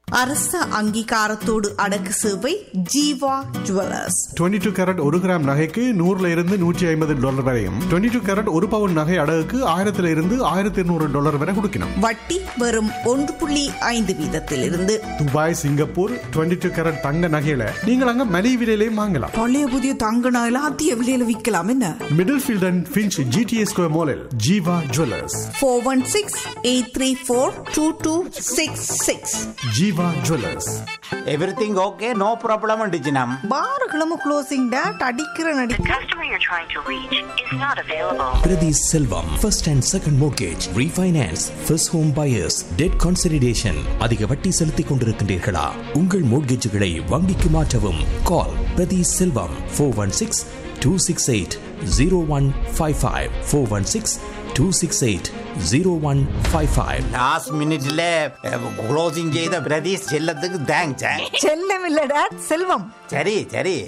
அரச அங்கீகாரத்தோடு அடக்கு சேவை ஜீவா ஜுவல்லர்ஸ் 22 டூ கேரட் ஒரு கிராம் நகைக்கு நூறுல இருந்து நூற்றி ஐம்பது டாலர் வரையும் 22 டூ கேரட் ஒரு பவுன் நகை அடகுக்கு ஆயிரத்துல இருந்து ஆயிரத்தி இருநூறு டாலர் வரை கொடுக்கணும் வட்டி வெறும் ஒன்று புள்ளி ஐந்து வீதத்திலிருந்து துபாய் சிங்கப்பூர் 22 டூ கேரட் தங்க நகையில நீங்கள் அங்க மலிவு விலையிலையும் வாங்கலாம் பழைய புதிய தங்க நகையில அதிக விலையில விற்கலாம் என்ன Middlefield and Finch GTA square மாலில் Jeeva jewellers four one six eight three four two two six six Jeeva jewellers everything okay no problem டிஜினம் பாரகிழமை க்ளோசிங் டேட் அடிக்கிற நடி The customer you're trying to reach is not available. Pradhi Selvam, first and second mortgage, refinance, first home buyers, debt consolidation. அதிக வட்டி செலுத்திக் கொண்டிருக்கின்றீர்களா உங்கள் மோட்கேஜுகளை வங்கிக்கு மாற்றவும் call Prathi Selvam four one six two six eight zero one five five four one six two six eight zero one five five last மினிட்ல closing செய்த பிரதீஷ் செல்லத்துக்கு thanks செல்லம் இல்ல டேட் செல்வம் சரி சரி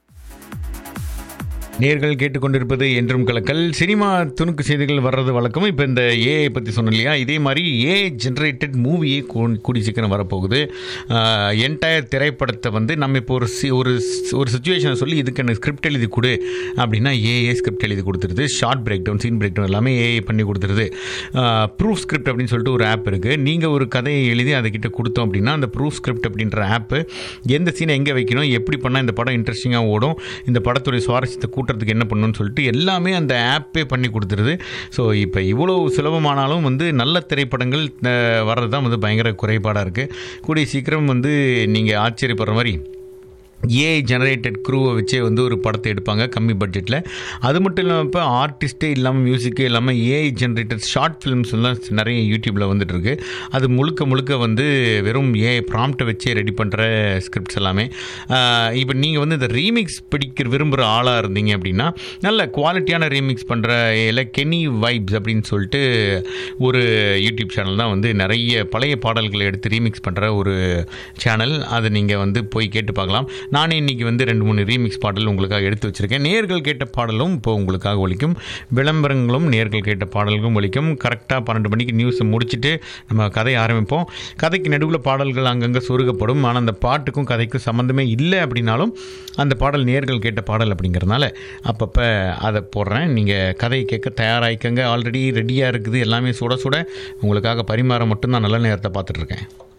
நேர்கள் கேட்டுக்கொண்டிருப்பது என்றும் கலக்கல் சினிமா துணுக்கு செய்திகள் வர்றது வழக்கம் இப்போ இந்த ஏஐ பற்றி சொன்னோம் இல்லையா இதே மாதிரி ஏ ஜென்ரேட்டட் மூவியே கூடி சீக்கிரம் வரப்போகுது என்டையர் திரைப்படத்தை வந்து நம்ம இப்போ ஒரு சி ஒரு ஒரு சுச்சுவேஷனை சொல்லி இதுக்கு எனக்கு ஸ்கிரிப்ட் எழுதி கொடு அப்படின்னா ஏஏ ஸ்கிரிப்ட் எழுதி கொடுத்துருது shot breakdown scene breakdown எல்லாமே ஏஐ பண்ணி கொடுத்துருது ப்ரூஃப் ஸ்கிரிப்ட் அப்படின்னு சொல்லிட்டு ஒரு ஆப் இருக்குது நீங்கள் ஒரு கதையை எழுதி அதுக்கிட்ட கொடுத்தோம் அப்படின்னா அந்த ப்ரூஃப் ஸ்கிரிப்ட் அப்படின்ற ஆப்பு எந்த சீனை எங்கே வைக்கணும் எப்படி பண்ணால் இந்த படம் இன்ட்ரெஸ்டிங்காக ஓடும் இந்த படத்துடைய சுவாரஸ்யத்தை கூட்டுறதுக்கு என்ன பண்ணணும்னு சொல்லிட்டு எல்லாமே அந்த ஆப்பே பண்ணி கொடுத்துருது ஸோ இப்போ இவ்வளோ சுலபமானாலும் வந்து நல்ல திரைப்படங்கள் வர்றது தான் வந்து பயங்கர குறைபாடாக இருக்குது கூடிய சீக்கிரம் வந்து நீங்கள் ஆச்சரியப்படுற மாதிரி ஏஐ ஜெனரேட்டட் க்ரூவை வச்சே வந்து ஒரு படத்தை எடுப்பாங்க கம்மி பட்ஜெட்டில் அது மட்டும் இல்லாமல் இப்போ ஆர்டிஸ்ட்டே இல்லாமல் மியூசிக்கே இல்லாமல் ஏஐ ஜென்ரேட்டட் ஷார்ட் ஃபிலிம்ஸ் எல்லாம் நிறைய யூடியூப்பில் வந்துட்டு இருக்கு அது முழுக்க முழுக்க வந்து வெறும் ஏஐ ப்ராம்ப்டை வச்சே ரெடி பண்ணுற ஸ்கிரிப்ட்ஸ் எல்லாமே இப்போ நீங்கள் வந்து இந்த ரீமிக்ஸ் பிடிக்கிற விரும்புகிற ஆளாக இருந்தீங்க அப்படின்னா நல்ல குவாலிட்டியான ரீமிக்ஸ் பண்ணுற இல்லை கெனி வைப்ஸ் அப்படின்னு சொல்லிட்டு ஒரு யூடியூப் சேனல் தான் வந்து நிறைய பழைய பாடல்களை எடுத்து ரீமிக்ஸ் பண்ணுற ஒரு சேனல் அதை நீங்கள் வந்து போய் கேட்டு பார்க்கலாம் நானே இன்றைக்கி வந்து ரெண்டு மூணு ரீமிக்ஸ் பாடல் உங்களுக்காக எடுத்து வச்சுருக்கேன் நேர்கள் கேட்ட பாடலும் இப்போ உங்களுக்காக ஒழிக்கும் விளம்பரங்களும் நேர்கள் கேட்ட பாடல்களும் ஒழிக்கும் கரெக்டாக பன்னெண்டு மணிக்கு நியூஸை முடிச்சுட்டு நம்ம கதையை ஆரம்பிப்போம் கதைக்கு நடுவில் பாடல்கள் அங்கங்கே சொருகப்படும் ஆனால் அந்த பாட்டுக்கும் கதைக்கும் சம்மந்தமே இல்லை அப்படின்னாலும் அந்த பாடல் நேர்கள் கேட்ட பாடல் அப்படிங்கிறதுனால அப்பப்போ அதை போடுறேன் நீங்கள் கதையை கேட்க தயாராகிக்கங்க ஆல்ரெடி ரெடியாக இருக்குது எல்லாமே சுட சுட உங்களுக்காக பரிமாற மட்டும்தான் நல்ல நேரத்தை பார்த்துட்ருக்கேன்